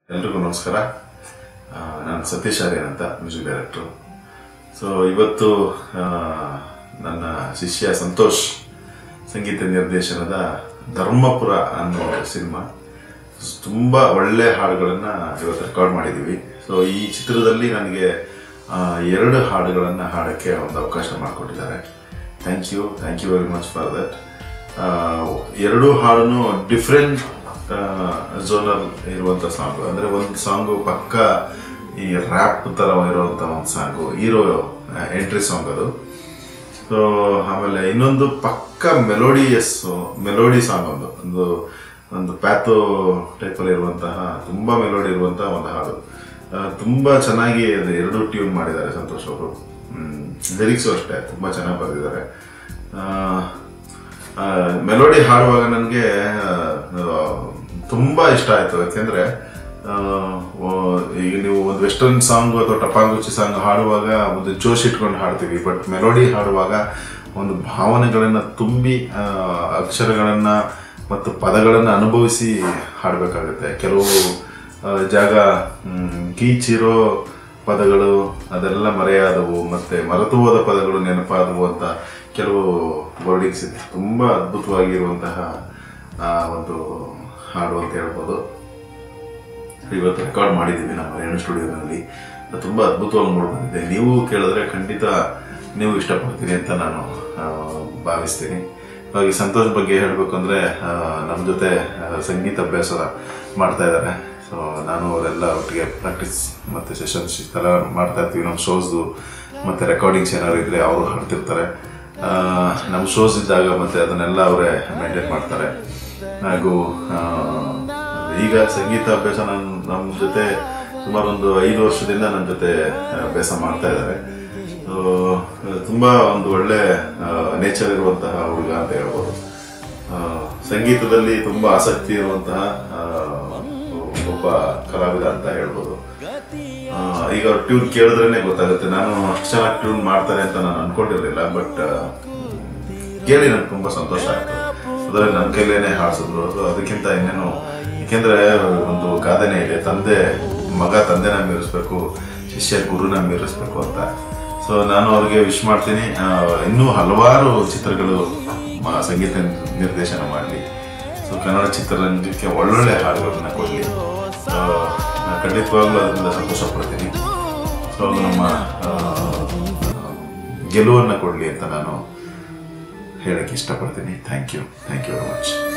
ಎಲ್ರಿಗೂ ನಮಸ್ಕಾರ ಆ, ನಾನು ಸತೀಶ್ ಆರ್ಯನ್ ಅಂತ ಮ್ಯೂಸಿಕ್ ಡೈರೆಕ್ಟ್ರು ಸೊ ಇವತ್ತು ಆ, ನನ್ನ ಶಿಷ್ಯ ಸಂತೋಷ್ ಸಂಗೀತ ನಿರ್ದೇಶನದ ಧರ್ಮಪುರ ಅನ್ನೋ ಸಿನಿಮಾ ತುಂಬ ಒಳ್ಳೆ ಹಾಡುಗಳನ್ನು ಇವತ್ತು ರೆಕಾರ್ಡ್ ಮಾಡಿದ್ದೀವಿ ಸೊ ಈ ಚಿತ್ರದಲ್ಲಿ ನನಗೆ ಆ, ಎರಡು ಹಾಡುಗಳನ್ನು ಹಾಡೋಕ್ಕೆ ಒಂದು ಅವಕಾಶ ಮಾಡಿಕೊಟ್ಟಿದ್ದಾರೆ thank you thank you very much for that ಎರಡೂ ಹಾಡನ್ನು ಡಿಫ್ರೆಂಟ್ ಝೋನಲ್ ಇರುವಂಥ ಸಾಂಗು ಅಂದರೆ ಒಂದು ಸಾಂಗು ಪಕ್ಕ ಈ ರ್ಯಾಪ್ ಥರ ಇರುವಂಥ ಒಂದು ಸಾಂಗು ಹೀರೋ ಎಂಟ್ರಿ ಸಾಂಗ್ ಅದು ಸೊ ಆಮೇಲೆ ಇನ್ನೊಂದು ಪಕ್ಕ ಮೆಲೋಡಿಯಸ್ ಮೆಲೋಡಿ ಸಾಂಗ್ ಒಂದು ಒಂದು ಒಂದು ಪ್ಯಾಥೋ ಟೈಪಲ್ಲಿ ಇರುವಂತಹ ತುಂಬ ಮೆಲೋಡಿ ಇರುವಂತಹ ಒಂದು ಹಾಡು ಆ, ತುಂಬಾ ಚೆನ್ನಾಗಿ ಅದು ಎರಡು ಟ್ಯೂನ್ ಮಾಡಿದ್ದಾರೆ ಸಂತೋಷ್ ಅವರು ಲಿರಿಕ್ಸು ಅಷ್ಟೇ ತುಂಬ ಚೆನ್ನಾಗಿ ಬರೆದಿದ್ದಾರೆ ಮೆಲೋಡಿ ಹಾಡುವಾಗ ನನಗೆ ತುಂಬ ಇಷ್ಟ ಆಯಿತು ಯಾಕೆಂದರೆ ಈಗ ನೀವು ಒಂದು ವೆಸ್ಟರ್ನ್ ಸಾಂಗ್ ಅಥವಾ ಟಪಾಂಗುಚ್ಚಿ ಸಾಂಗ್ ಹಾಡುವಾಗ ಒಂದು ಜೋಶ್ ಇಟ್ಕೊಂಡು ಹಾಡ್ತೀವಿ ಬಟ್ ಮೆಲೋಡಿ ಹಾಡುವಾಗ ಒಂದು ಭಾವನೆಗಳನ್ನು ತುಂಬಿ ಆ, ಅಕ್ಷರಗಳನ್ನು ಮತ್ತು ಪದಗಳನ್ನು ಅನುಭವಿಸಿ ಹಾಡಬೇಕಾಗುತ್ತೆ ಕೆಲವು ಆ, ಜಾಗ ಮ್, ಕೀಚಿರೋ ಪದಗಳು ಅದೆಲ್ಲ ಮರೆಯಾದವು ಮತ್ತೆ ಮರೆತು ಹೋದ ಪದಗಳು ನೆನಪಾದವು ಅಂತ ಕೆಲವು ವರ್ಡಿಂಗ್ಸ್ ಇದೆ ತುಂಬ ಅದ್ಭುತವಾಗಿರುವಂತಹ ಆ, ಒಂದು ಹಾಡು ಅಂತ ಹೇಳ್ಬೋದು ಇವತ್ತು ರೆಕಾರ್ಡ್ ಮಾಡಿದ್ದೀವಿ ನಮ್ಮ ರೇಣು ಸ್ಟುಡಿಯೋನಲ್ಲಿ ಅದು ತುಂಬ ಅದ್ಭುತವಾಗಿ ಮೂಡಿ ಬಂದಿದೆ ನೀವು ಕೇಳಿದ್ರೆ ಖಂಡಿತ ನೀವು ಇಷ್ಟಪಡ್ತೀರಿ ಅಂತ ನಾನು ಆ, ಭಾವಿಸ್ತೀನಿ ಹಾಗೆ ಸಂತೋಷ್ ಬಗ್ಗೆ ಹೇಳಬೇಕು ಅಂದರೆ ನಮ್ಮ ಜೊತೆ ಆ, ಸಂಗೀತ ಅಭ್ಯಾಸ ಮಾಡ್ತಾ ಇದ್ದಾರೆ ಸೊ ನಾನು ಅವರೆಲ್ಲ ಒಟ್ಟಿಗೆ ಪ್ರಾಕ್ಟೀಸ್ ಮತ್ತು ಸೆಷನ್ಸ್ ಎಲ್ಲ ಮಾಡ್ತಾ ಇರ್ತೀವಿ ನಮ್ಮ ಶೋಸ್ದು ಮತ್ತು ರೆಕಾರ್ಡಿಂಗ್ಸ್ ಏನಾದ್ರು ಇದ್ದರೆ ಅವರು ಹಾಡ್ತಿರ್ತಾರೆ ಆ, ನಮ್ಮ ಶೋಸ್ ಇದ್ದಾಗ ಮತ್ತು ಅದನ್ನೆಲ್ಲ ಅವರೇ ಮೇಂಟೈನ್ ಮಾಡ್ತಾರೆ ಹಾಗೂ ಆ, ಈಗ ಸಂಗೀತ ಅಭ್ಯಾಸ ನನ್ನ ನಮ್ಮ ಜೊತೆ ಸುಮಾರು ಒಂದು ಐದು ವರ್ಷದಿಂದ ನನ್ನ ಜೊತೆ ಅಭ್ಯಾಸ ಮಾಡ್ತಾ ಇದ್ದಾರೆ ಸೊ, ತುಂಬ ಒಂದು ಒಳ್ಳೆ ನೇಚರ್ ಇರುವಂತಹ ಹುಡುಗ ಅಂತ ಹೇಳ್ಬೋದು ಆ, ಸಂಗೀತದಲ್ಲಿ ತುಂಬ ಆಸಕ್ತಿ ಇರುವಂತಹ ಆ, ಒಬ್ಬ ಕಲಾವಿದ ಅಂತ ಹೇಳ್ಬೋದು ಆ, ಈಗ ಅವ್ರ ಟ್ಯೂನ್ ಕೇಳಿದ್ರೇನೆ ಗೊತ್ತಾಗುತ್ತೆ ನಾನು ಅಷ್ಟು ಚೆನ್ನಾಗಿ ಟ್ಯೂನ್ ಮಾಡ್ತಾರೆ ಅಂತ ನಾನು ಅನ್ಕೊಂಡಿರ್ಲಿಲ್ಲ ಬಟ್ ಕೇಳಿ ನನಗೆ ತುಂಬ ಸಂತೋಷ ಆಯಿತು ಅದರಲ್ಲಿ ನನ್ನ ಕೈಲೇನೆ ಹಾಡಿಸಿದ್ರು ಸೊ ಅದಕ್ಕಿಂತ ಇನ್ನೇನು ಏಕೆಂದರೆ ಒಂದು ಗಾದೆನೇ ಇದೆ ತಂದೆ ಮಗ ತಂದೆನ ಮೀರಿಸ್ಬೇಕು ಶಿಷ್ಯ ಗುರುನ ಮೀರಿಸ್ಬೇಕು ಅಂತ ಸೊ ನಾನು ಅವ್ರಿಗೆ ವಿಶ್ ಮಾಡ್ತೀನಿ ಆ, ಇನ್ನೂ ಹಲವಾರು ಚಿತ್ರಗಳು ಮ- ಸಂಗೀತ ನಿರ್ದೇಶನ ಮಾಡಲಿ ಸೊ ಕನ್ನಡ ಚಿತ್ರರಂಗಕ್ಕೆ ಒಳ್ಳೊಳ್ಳೆ ಹಾಡುಗಳನ್ನ ಕೊಡಲಿ ಖಂಡಿತವಾಗ್ಲೂ ಅದರಿಂದ ಸಂತೋಷ ಪಡ್ತೀನಿ ಸೊ ಅದು ನಮ್ಮ ಆ, ಗೆಲುವನ್ನು ಕೊಡಲಿ ಅಂತ ನಾನು ಹೇಳಕ್ಕೆ ಇಷ್ಟಪಡ್ತೀನಿ thank you thank you very much